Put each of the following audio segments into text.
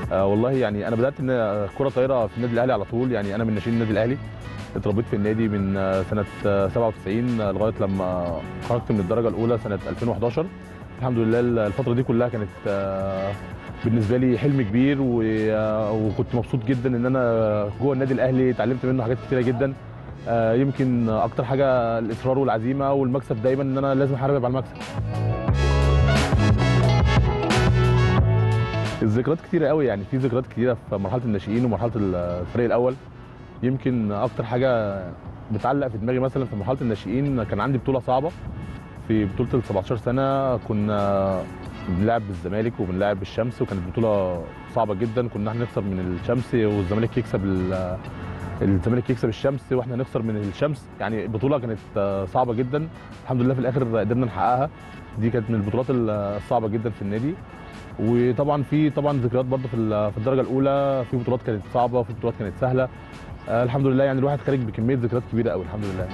آه والله يعني انا بدات ان كره طايره في النادي الاهلي على طول يعني انا من ناشئين النادي الاهلي اتربيت في النادي من آه، سنه آه، 97 آه، لغايه لما خرجت من الدرجه الاولى سنه 2011 الحمد لله الفتره دي كلها كانت آه، بالنسبه لي حلم كبير و- آه، وكنت مبسوط جدا ان انا جوه النادي الاهلي اتعلمت منه حاجات كتيره جدا آه، يمكن اكتر حاجه الاصرار والعزيمه والمكسب دايما ان انا لازم احارب على المكسب الذكريات كتيرة قوي يعني في ذكريات كتيرة في مرحلة الناشئين ومرحلة الفريق الأول يمكن أكتر حاجة بتعلق في دماغي مثلا في مرحلة الناشئين كان عندي بطولة صعبة في بطولة ال 17 سنة كنا بنلعب بالزمالك وبنلعب بالشمس وكانت بطولة صعبة جدا كنا احنا نخسر من الشمس والزمالك يكسب ال- الزمالك يكسب الشمس واحنا نخسر من الشمس يعني البطولة كانت صعبة جدا الحمد لله في الآخر قدرنا نحققها دي كانت من البطولات الصعبة جدا في النادي وطبعا في طبعا ذكريات برضه في ال- في الدرجه الاولى في بطولات كانت صعبه وفي بطولات كانت سهله آه الحمد لله يعني الواحد خارج بكميه ذكريات كبيره قوي الحمد لله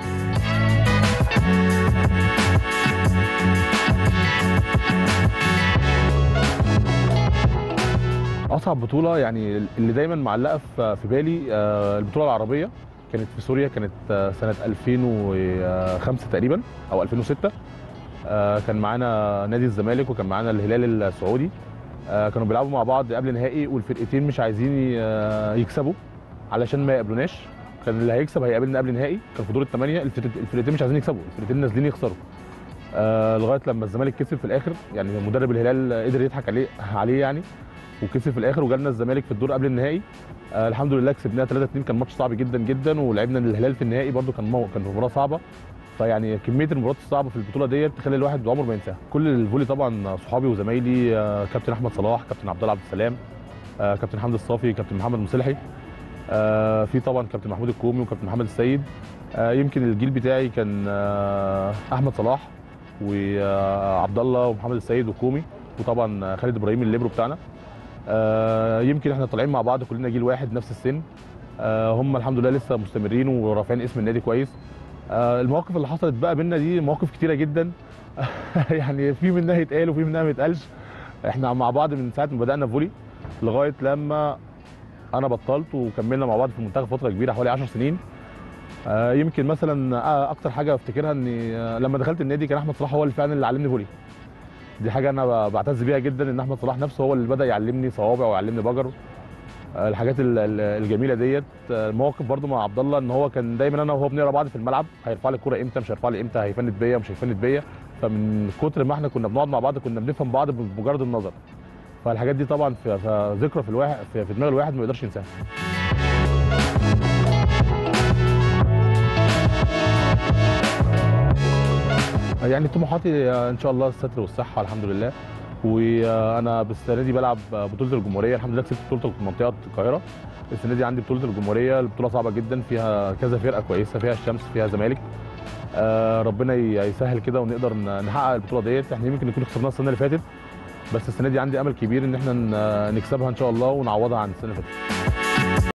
اصعب بطوله يعني اللي دايما معلقه في في بالي آه، البطوله العربيه كانت في سوريا كانت آه، سنه 2005 تقريبا او 2006 آه، كان معانا نادي الزمالك وكان معانا الهلال السعودي آه، كانوا بيلعبوا مع بعض قبل نهائي والفرقتين مش عايزين ي- آه، يكسبوا علشان ما يقابلوناش كان اللي هيكسب هيقابلنا قبل النهائي كان في دور الثمانيه الفرقت- الفرقتين مش عايزين يكسبوا الفرقتين نازلين يخسروا آه لغايه لما الزمالك كسب في الاخر يعني مدرب الهلال قدر يضحك عليه عليه يعني وكسب في الاخر وجالنا الزمالك في الدور قبل النهائي آه الحمد لله كسبناها 3 2 كان ماتش صعب جدا جدا ولعبنا الهلال في النهائي برده كان مو... كان مباراه صعبه فيعني كميه المباريات الصعبه في البطوله ديت تخلي الواحد عمره ما ينساها كل الفولي طبعا صحابي وزمايلي آه كابتن احمد صلاح كابتن عبد الله عبد السلام آه كابتن حمد الصافي كابتن محمد مصلحي آه في طبعا كابتن محمود الكومي وكابتن محمد السيد آه يمكن الجيل بتاعي كان آه احمد صلاح وعبد الله ومحمد السيد وكومي وطبعا خالد ابراهيم الليبرو بتاعنا آه يمكن احنا طالعين مع بعض كلنا جيل واحد نفس السن آه هم الحمد لله لسه مستمرين ورافعين اسم النادي كويس آه المواقف اللي حصلت بقى بينا دي مواقف كتيره جدا يعني في منها يتقال وفي منها ما يتقالش احنا مع بعض من ساعه ما بدانا فولي لغايه لما انا بطلت وكملنا مع بعض في المنتخب فتره كبيره حوالي 10 سنين آه، يمكن مثلا آه، اكتر حاجه افتكرها اني آه، لما دخلت النادي كان احمد صلاح هو اللي فعلا اللي علمني فولي دي حاجه انا ب- بعتز بيها جدا ان احمد صلاح نفسه هو اللي بدا يعلمني صوابع ويعلمني بجر آه، الحاجات ال- ال- الجميله ديت آه، المواقف برضو مع عبد الله ان هو كان دايما انا وهو بنقرا بعض في الملعب هيرفع لي الكوره امتى مش هيرفع لي امتى هيفند بيا مش هيفند بيا فمن كتر ما احنا كنا بنقعد مع بعض كنا بنفهم بعض بمجرد النظر فالحاجات دي طبعا في في ذكرى في الواحد في في دماغ الواحد ما يقدرش ينساها يعني طموحاتي ان شاء الله الستر والصحه الحمد لله وانا السنه دي بلعب بطوله الجمهوريه الحمد لله كسبت بطوله منطقه القاهره السنه دي عندي بطوله الجمهوريه البطوله صعبه جدا فيها كذا فرقه كويسه فيها الشمس فيها زمالك آه، ربنا ي- يسهل كده ونقدر ن- نحقق البطوله ديت احنا يمكن نكون خسرناها السنه اللي فاتت بس السنه دي عندي امل كبير ان احنا ن- نكسبها ان شاء الله ونعوضها عن السنه اللي فاتت